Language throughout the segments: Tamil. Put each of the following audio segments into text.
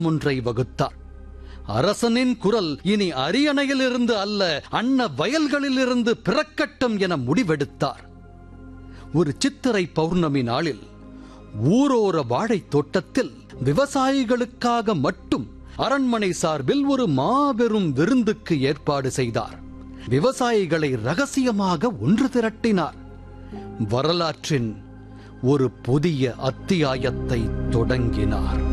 ஒன்றை வகுத்தார் அரசனின் குரல் இனி அரியணையிலிருந்து அல்ல அன்ன வயல்களிலிருந்து பிறக்கட்டும் என முடிவெடுத்தார் ஒரு சித்திரை பௌர்ணமி நாளில் ஊரோர வாழைத் தோட்டத்தில் விவசாயிகளுக்காக மட்டும் அரண்மனை சார்பில் ஒரு மாபெரும் விருந்துக்கு ஏற்பாடு செய்தார் விவசாயிகளை ரகசியமாக ஒன்று திரட்டினார் வரலாற்றின் ஒரு புதிய அத்தியாயத்தை தொடங்கினார்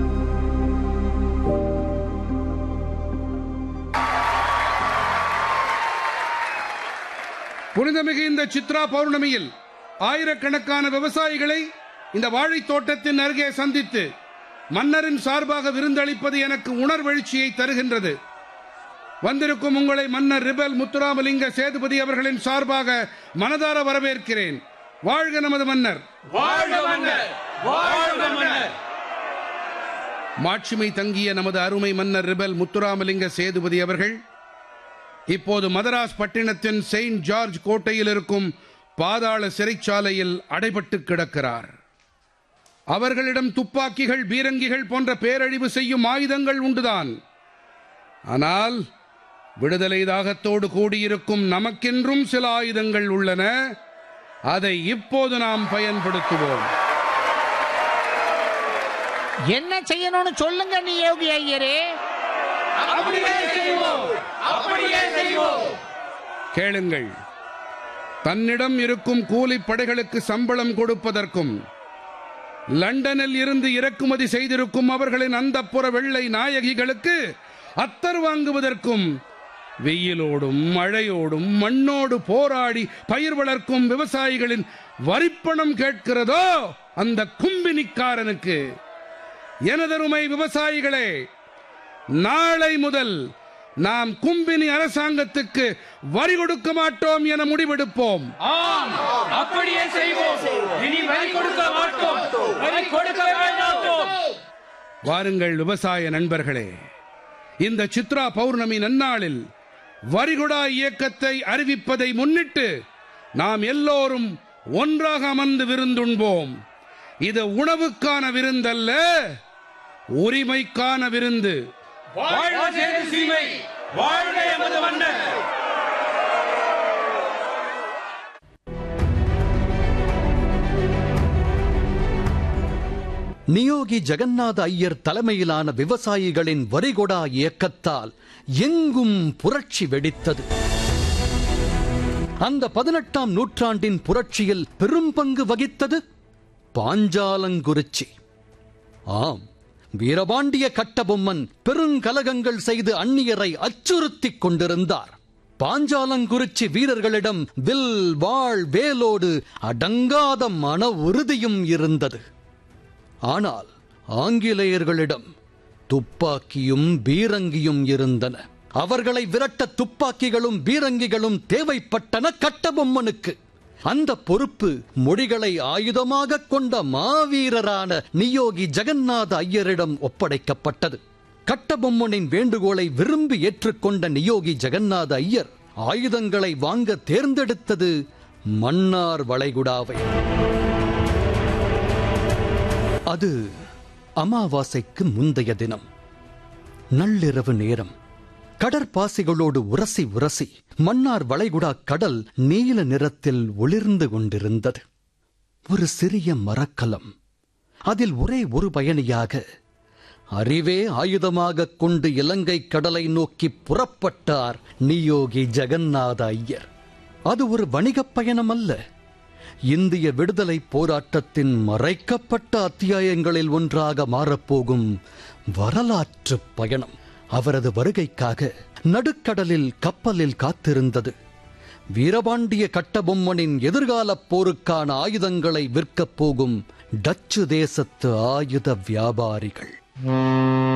புனிதமிகு இந்த சித்ரா பௌர்ணமியில் ஆயிரக்கணக்கான விவசாயிகளை இந்த வாழைத் தோட்டத்தின் அருகே சந்தித்து மன்னரின் சார்பாக விருந்தளிப்பது எனக்கு உணர்வெழுச்சியை தருகின்றது வந்திருக்கும் உங்களை மன்னர் ரிபல் முத்துராமலிங்க சேதுபதி அவர்களின் சார்பாக மனதார வரவேற்கிறேன் வாழ்க நமது மன்னர் வாழ்க மன்னர் வாழ்க மன்னர் மாட்சிமை தங்கிய நமது அருமை மன்னர் ரிபல் முத்துராமலிங்க சேதுபதி அவர்கள் இப்போது மதராஸ் பட்டினத்தின் செயின்ட் ஜார்ஜ் கோட்டையில் இருக்கும் பாதாள சிறைச்சாலையில் அடைபட்டு கிடக்கிறார் அவர்களிடம் துப்பாக்கிகள் பீரங்கிகள் போன்ற பேரழிவு செய்யும் ஆயுதங்கள் உண்டுதான் ஆனால் விடுதலை தாகத்தோடு கூடியிருக்கும் நமக்கென்றும் சில ஆயுதங்கள் உள்ளன அதை இப்போது நாம் பயன்படுத்துவோம் என்ன செய்யணும்னு சொல்லுங்க நீ யோகி ஐயரே அப்படியே செய்வோம் அப்படியே செய்வோம் கேளுங்கள் தன்னிடம் இருக்கும் கூலிப்படைகளுக்கு சம்பளம் கொடுப்பதற்கும் லண்டனில் இருந்து இறக்குமதி செய்திருக்கும் அவர்களின் அந்தப்புற வெள்ளை நாயகிகளுக்கு அத்தர் வாங்குவதற்கும் வெயிலோடும் மழையோடும் மண்ணோடு போராடி பயிர் வளர்க்கும் விவசாயிகளின் வரிப்பணம் கேட்கிறதோ அந்த கும்பினிக்காரனுக்கு எனதருமை விவசாயிகளே நாளை முதல் நாம் கும்பினி அரசாங்கத்துக்கு வரி கொடுக்க மாட்டோம் என முடிவெடுப்போம் ஆம் அப்படியே செய்வோம் இனி வரி கொடுக்க மாட்டோம் வரி கொடுக்க வேண்டாம் வாருங்கள் விவசாய நண்பர்களே இந்த சித்ரா பௌர்ணமி நன்னாளில் வரிகுடா இயக்கத்தை அறிவிப்பதை முன்னிட்டு நாம் எல்லோரும் ஒன்றாக அமர்ந்து விருந்துண்போம் இது உணவுக்கான விருந்தல்ல உரிமைக்கான விருந்து வாழ்க சேது சீமை வாழ்க எமது மன்னர் நியோகி ஜெகநாத ஐயர் தலைமையிலான விவசாயிகளின் வரிகொடா இயக்கத்தால் எங்கும் புரட்சி வெடித்தது அந்த பதினெட்டாம் நூற்றாண்டின் புரட்சியில் பெரும் பங்கு வகித்தது பாஞ்சாலங்குறிச்சி ஆம் வீரபாண்டிய கட்டபொம்மன் பெருங்கலகங்கள் செய்து அந்நியரை அச்சுறுத்திக் கொண்டிருந்தார் பாஞ்சாலங்குறிச்சி வீரர்களிடம் வில் வாழ் வேலோடு அடங்காத மன உறுதியும் இருந்தது ஆனால் ஆங்கிலேயர்களிடம் துப்பாக்கியும் பீரங்கியும் இருந்தன அவர்களை விரட்ட துப்பாக்கிகளும் பீரங்கிகளும் தேவைப்பட்டன கட்டபொம்மனுக்கு அந்த பொறுப்பு மொழிகளை ஆயுதமாக கொண்ட மாவீரரான நியோகி ஜெகநாத ஐயரிடம் ஒப்படைக்கப்பட்டது கட்டபொம்மனின் வேண்டுகோளை விரும்பி ஏற்றுக்கொண்ட நியோகி ஜெகநாத ஐயர் ஆயுதங்களை வாங்க தேர்ந்தெடுத்தது மன்னார் வளைகுடாவை அது அமாவாசைக்கு முந்தைய தினம் நள்ளிரவு நேரம் கடற்பாசிகளோடு உரசி உரசி மன்னார் வளைகுடா கடல் நீல நிறத்தில் ஒளிர்ந்து கொண்டிருந்தது ஒரு சிறிய மரக்கலம் அதில் ஒரே ஒரு பயணியாக அறிவே ஆயுதமாக கொண்டு இலங்கை கடலை நோக்கி புறப்பட்டார் நியோகி ஜெகநாத ஐயர் அது ஒரு வணிகப் பயணம் அல்ல இந்திய விடுதலை போராட்டத்தின் மறைக்கப்பட்ட அத்தியாயங்களில் ஒன்றாக மாறப்போகும் வரலாற்று பயணம் அவரது வருகைக்காக நடுக்கடலில் கப்பலில் காத்திருந்தது வீரபாண்டிய கட்டபொம்மனின் எதிர்காலப் போருக்கான ஆயுதங்களை விற்கப் போகும் டச்சு தேசத்து ஆயுத வியாபாரிகள்